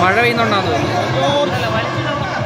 മഴ പെയ്യുന്നുണ്ടാന്ന് തോന്നുന്നു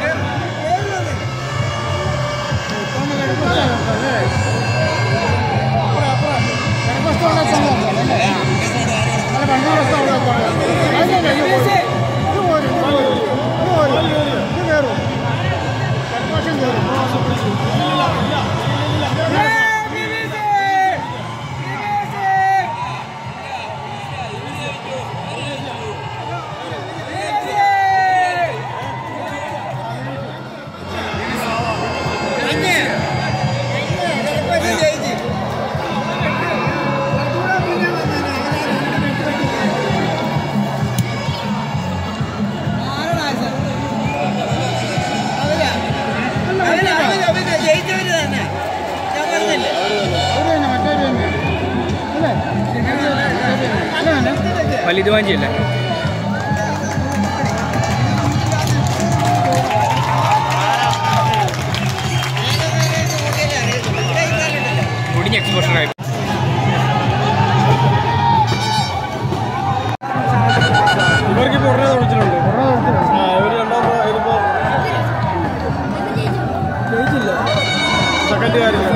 ജയിച്ചവര് തന്നെ ഞാൻ പറഞ്ഞില്ലേ വലിതുവാഞ്ചി അല്ലേ മുടിഞ്ഞ എക്സ്പോഷർ ആയി ഇവർക്ക് ഇപ്പോൾ ഉടനെ വിളിച്ചിട്ടുണ്ട് ആ ഇവർ രണ്ടാം ഇതിപ്പോ ജയിച്ചില്ല സെക്കൻഡ് കാര്യം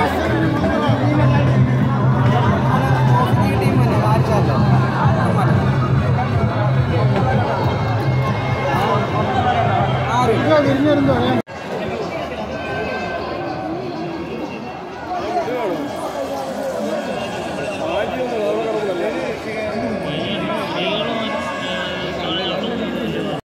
വിരിഞ്ഞു വരുന്നോ